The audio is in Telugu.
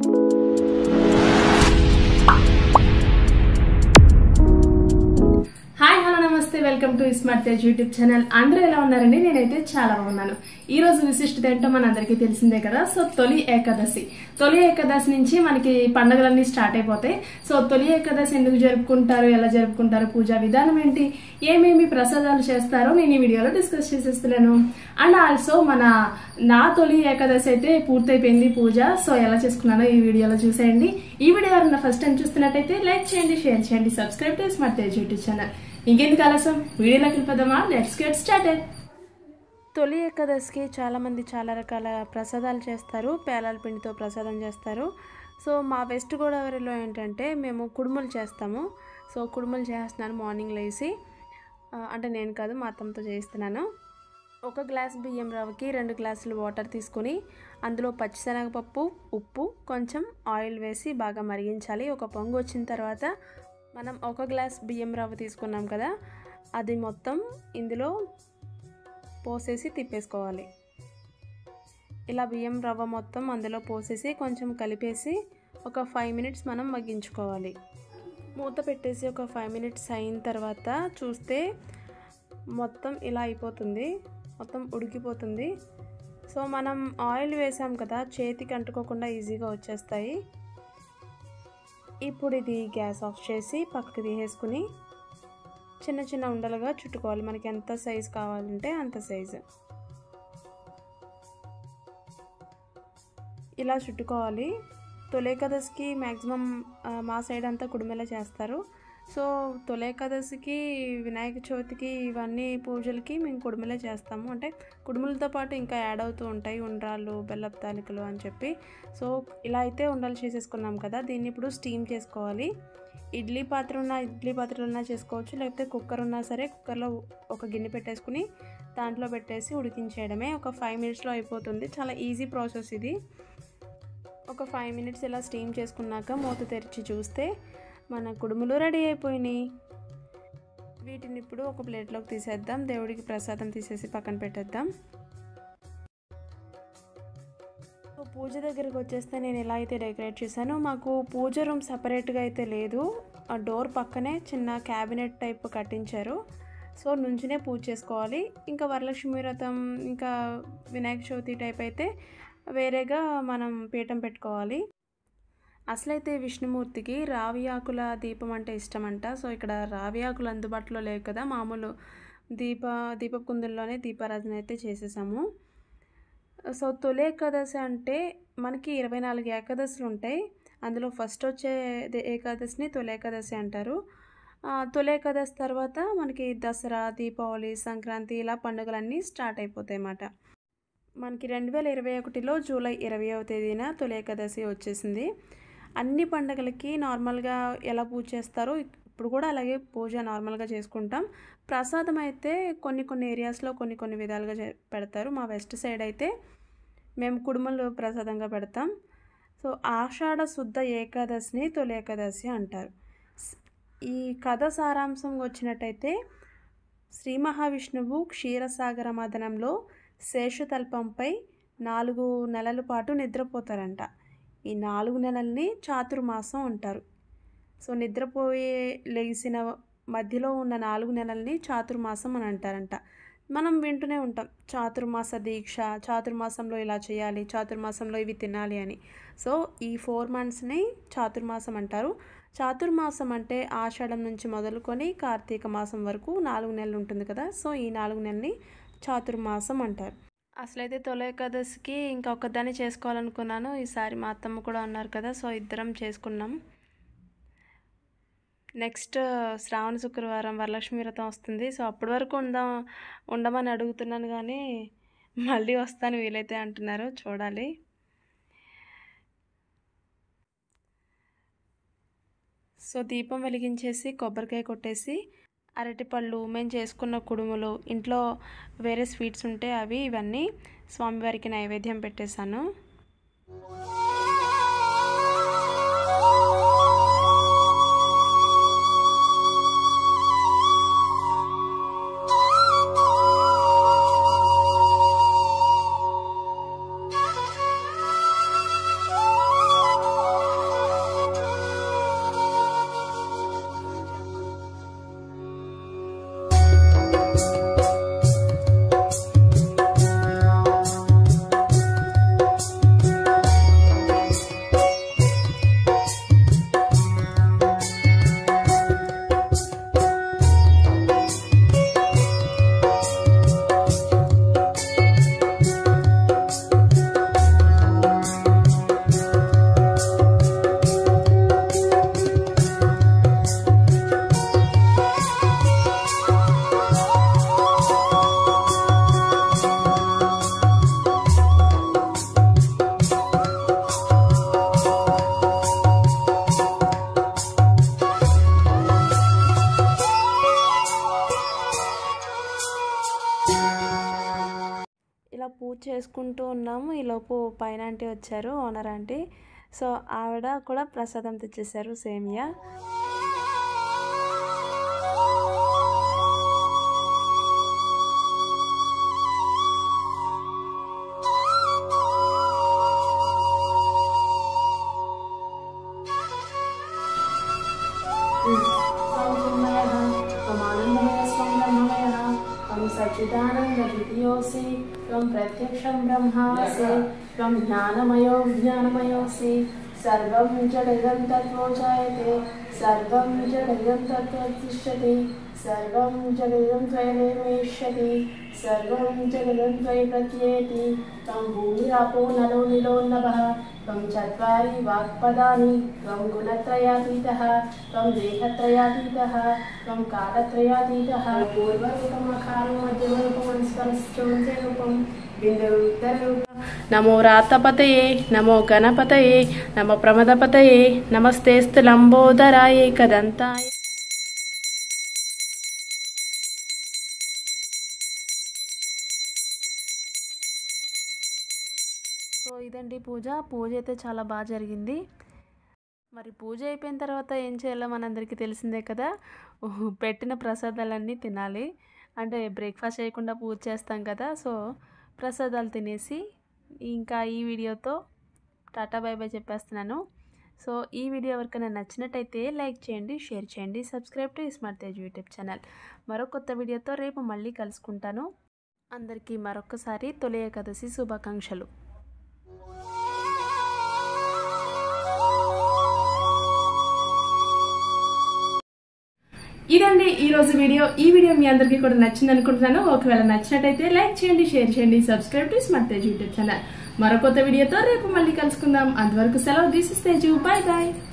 హాయ్ హలో నమస్తే welcome to smart Tej YouTube channel అందరూ ఎలా ఉన్నారండి నేనైతే చాలా బాగున్నాను ఈ రోజు విశిష్టత ఏంటో మన అందరికీ తెలిసిందే కదా సో తొలి ఏకాదశి తొలి ఏకాదశి నుంచి మనకి పండుగలన్నీ స్టార్ట్ అయిపోతాయి సో తొలి ఏకాదశి ఎందుకు జరుపుకుంటారు ఎలా జరుపుకుంటారు పూజా విధానం ఏంటి ఏమేమి ప్రసాదాలు చేస్తారో నేను ఈ వీడియోలో డిస్కస్ చేసేస్తున్నాను అండ్ ఆల్సో మన నా తొలి ఏకాదశి అయితే పూర్తయిపోయింది పూజ సో ఎలా చేసుకున్నానో ఈ వీడియోలో చూసేయండి ఈ వీడియో ఎవరైనా ఫస్ట్ టైం చూస్తున్నట్టయితే లైక్ చేయండి షేర్ చేయండి సబ్స్క్రైబ్ చేసి స్మార్ట్ తేజ్ యూట్యూబ్ ఛానల్ ఇంకెందుకు ఆలస్యం వీడియోలోకి వెళ్ళిపోదామా లెట్స్ గెట్ స్టార్టెడ్ తొలి ఏకాదశికి చాలామంది చాలా రకాల ప్రసాదాలు చేస్తారు పేలాల పిండితో ప్రసాదం చేస్తారు సో మా వెస్ట్ గోదావరిలో ఏంటంటే మేము కుడుములు చేస్తాము సో కుడుములు చేస్తున్నాను మార్నింగ్ లేచి ఆ, అంటే నేను కాదు మా అత్తమ్మతో చేస్తున్నాను ఒక గ్లాస్ బియ్యం రవ్వకి రెండు గ్లాసులు వాటర్ తీసుకొని అందులో పచ్చిశనగపప్పు ఉప్పు కొంచెం ఆయిల్ వేసి బాగా మరిగించాలి ఒక పొంగు వచ్చిన తర్వాత మనం ఒక గ్లాస్ బియ్యం రవ్వ తీసుకున్నాం కదా అది మొత్తం ఇందులో పోసేసి తిప్పేసుకోవాలి ఇలా బియ్యం రవ్వ మొత్తం అందులో పోసేసి కొంచెం కలిపేసి ఒక ఫైవ్ మినిట్స్ మనం మగ్గించుకోవాలి మూత పెట్టేసి ఒక ఫైవ్ మినిట్స్ అయిన తర్వాత చూస్తే మొత్తం ఇలా అయిపోతుంది మొత్తం ఉడికిపోతుంది సో మనం ఆయిల్ వేసాం కదా చేతికి అంటుకోకుండా ఈజీగా వచ్చేస్తాయి ఇప్పుడు ఇది గ్యాస్ ఆఫ్ చేసి పక్కకి తీసేసుకుని చిన్న చిన్న ఉండలుగా చుట్టుకోవాలి మనకి ఎంత సైజు కావాలంటే అంత సైజు ఇలా చుట్టుకోవాలి తొలేకాదశికి మ్యాక్సిమం మా సైడ్ అంతా కుడుమెల చేస్తారు సో తొలేకాదశికి వినాయక చవితికి ఇవన్నీ పూజలకి మేము కుడుములే చేస్తాము అంటే కుడుములతో పాటు ఇంకా యాడ్ అవుతూ ఉంటాయి ఉండ్రాళ్ళు బెల్లపు తాలికలు అని చెప్పి సో ఇలా అయితే ఉండాలి చేసేసుకున్నాం కదా దీన్ని ఇప్పుడు స్టీమ్ చేసుకోవాలి ఇడ్లీ పాత్ర ఉన్న ఇడ్లీ పాత్రలో ఉన్నా చేసుకోవచ్చు లేకపోతే కుక్కర్ ఉన్నా సరే కుక్కర్లో ఒక గిన్నె పెట్టేసుకుని దాంట్లో పెట్టేసి ఉడికించేయడమే ఒక ఫైవ్ మినిట్స్లో అయిపోతుంది చాలా ఈజీ ప్రాసెస్ ఇది ఒక ఫైవ్ మినిట్స్ ఇలా స్టీమ్ చేసుకున్నాక మూత తెరిచి చూస్తే మన కుడుములు రెడీ అయిపోయినాయి వీటిని ఇప్పుడు ఒక ప్లేట్లోకి తీసేద్దాం దేవుడికి ప్రసాదం తీసేసి పక్కన పెట్టేద్దాం సో పూజ దగ్గరికి వచ్చేస్తే నేను ఎలా అయితే డెకరేట్ చేశానో మాకు పూజ రూమ్ సపరేట్గా అయితే లేదు ఆ డోర్ పక్కనే చిన్న క్యాబినెట్ టైప్ కట్టించారు సో నుంచినే పూజ చేసుకోవాలి ఇంకా వరలక్ష్మి వ్రతం ఇంకా వినాయక చవితి టైప్ అయితే వేరేగా మనం పీఠం పెట్టుకోవాలి అసలైతే విష్ణుమూర్తికి రావి ఆకుల దీపం అంటే ఇష్టం అంట సో ఇక్కడ రావి ఆకులు అందుబాటులో లేవు కదా మామూలు దీప దీపపు కుందుల్లోనే దీపారాధన అయితే చేసేసాము సో తొలి ఏకాదశి అంటే మనకి ఇరవై నాలుగు ఏకాదశులు ఉంటాయి అందులో ఫస్ట్ వచ్చే దే- ఏకాదశిని తొలి ఏకాదశి అంటారు ఆ, తొలి ఏకాదశి తర్వాత మనకి దసరా దీపావళి సంక్రాంతి ఇలా పండుగలన్నీ స్టార్ట్ అయిపోతాయి అన్నమాట మనకి రెండు వేల ఇరవై ఒకటిలో జూలై ఇరవైవ తేదీన తొలి ఏకాదశి వచ్చేసింది అన్ని పండుగలకి నార్మల్గా ఎలా పూజ చేస్తారో ఇప్పుడు కూడా అలాగే పూజ నార్మల్గా చేసుకుంటాం ప్రసాదం అయితే కొన్ని కొన్ని ఏరియాస్లో కొన్ని కొన్ని విధాలుగా చే- పెడతారు మా వెస్ట్ సైడ్ అయితే మేము కుడుములు ప్రసాదంగా పెడతాం సో ఆషాఢ శుద్ధ ఏకాదశిని తొలి ఏకాదశి అంటారు స్- ఈ కథ సారాంశం వచ్చినట్టయితే శ్రీ మహావిష్ణువు క్షీరసాగర మదనంలో శేషతల్పంపై నాలుగు నెలల పాటు నిద్రపోతారంట ఈ నాలుగు నెలల్ని చాతుర్మాసం అంటారు సో నిద్రపోయే లేచిన మధ్యలో ఉన్న నాలుగు నెలల్ని చాతుర్మాసం అని అంటారంట మనం వింటూనే ఉంటాం చాతుర్మాస దీక్ష చాతుర్మాసంలో ఇలా చేయాలి చాతుర్మాసంలో ఇవి తినాలి అని సో ఈ ఫోర్ మంత్స్ని చాతుర్మాసం అంటారు చాతుర్మాసం అంటే ఆషాఢం నుంచి మొదలుకొని కార్తీక మాసం వరకు నాలుగు నెలలు ఉంటుంది కదా సో ఈ నాలుగు నెలల్ని చాతుర్మాసం అంటారు అసలైతే తొలి ఏకాదశికి ఇంకా ఒక్కదాన్ని చేసుకోవాలనుకున్నాను ఈసారి మా అత్తమ్మ కూడా అన్నారు కదా సో ఇద్దరం చేసుకున్నాం నెక్స్ట్ శ్రావణ శుక్రవారం వరలక్ష్మి వ్రతం వస్తుంది సో అప్పటి వరకు ఉందాం ఉండమని అడుగుతున్నాను కానీ మళ్ళీ వస్తాను వీలైతే అంటున్నారు చూడాలి సో దీపం వెలిగించేసి కొబ్బరికాయ కొట్టేసి అరటిపళ్ళు మేము చేసుకున్న కుడుములు ఇంట్లో వేరే స్వీట్స్ ఉంటే అవి ఇవన్నీ స్వామివారికి నైవేద్యం పెట్టేశాను చేసుకుంటూ ఉన్నాము ఈలోపు పైన ఆంటీ వచ్చారు ఓనర్ ఆంటీ సో ఆవిడ కూడా ప్రసాదం తెచ్చేసారు సేమియా సచిదానందోసి త్వం ప్రత్యక్షం బ్రహ్మాసి త్వం జ్ఞానమయో విజ్ఞానమయోసి సర్వం జగదం తత్వోజాయతే సర్వం జగదం తత్వతిష్టతి సర్వం జగదం త్వయమేష్యతి సర్వం జగదం త్వయి ప్రత్యేతి త్వం భూమిరాపో నలో నిలోన్నభः त्वं चत्वारि वाक्पदानि त्वं गुणत्रयातीतः त्वं देहत्रयातीतः त्वं कालत्रयातीतः पूर्वरूपमखारं मध्यमरूपमनुस्मरश्चोन्त्यरूपं बिन्दुरुत्तररूपं नमो रातपतये नमो गणपतये नमो प्रमदपतये नमस्तेऽस्तु लम्बोदराय कदन्ताय సో ఇదండి పూజ పూజ అయితే చాలా బాగా జరిగింది మరి పూజ అయిపోయిన తర్వాత ఏం చేయాలో మనందరికీ తెలిసిందే కదా ఉహు, పెట్టిన ప్రసాదాలన్నీ తినాలి అంటే బ్రేక్ఫాస్ట్ చేయకుండా పూజ చేస్తాం కదా సో ప్రసాదాలు తినేసి ఇంకా ఈ వీడియోతో టాటా బై బై చెప్పేస్తున్నాను సో ఈ వీడియో ఎవరికైనా నచ్చినట్టయితే లైక్ చేయండి షేర్ చేయండి subscribe to smart Tej YouTube channel మరో కొత్త వీడియోతో రేపు మళ్ళీ కలుసుకుంటాను అందరికీ మరొకసారి తొలి ఏకాదశి శుభాకాంక్షలు ఇదండి ఈ రోజు వీడియో ఈ వీడియో మీ అందరికీ కూడా నచ్చింది అనుకుంటున్నాను ఒకవేళ నచ్చినట్టయితే లైక్ చేయండి షేర్ చేయండి subscribe to smart Tej YouTube channel మరో కొత్త వీడియోతో రేపు మళ్ళీ కలుసుకుందాం అంతవరకు సెలవు తీసిస్తే బాయ్ బాయ్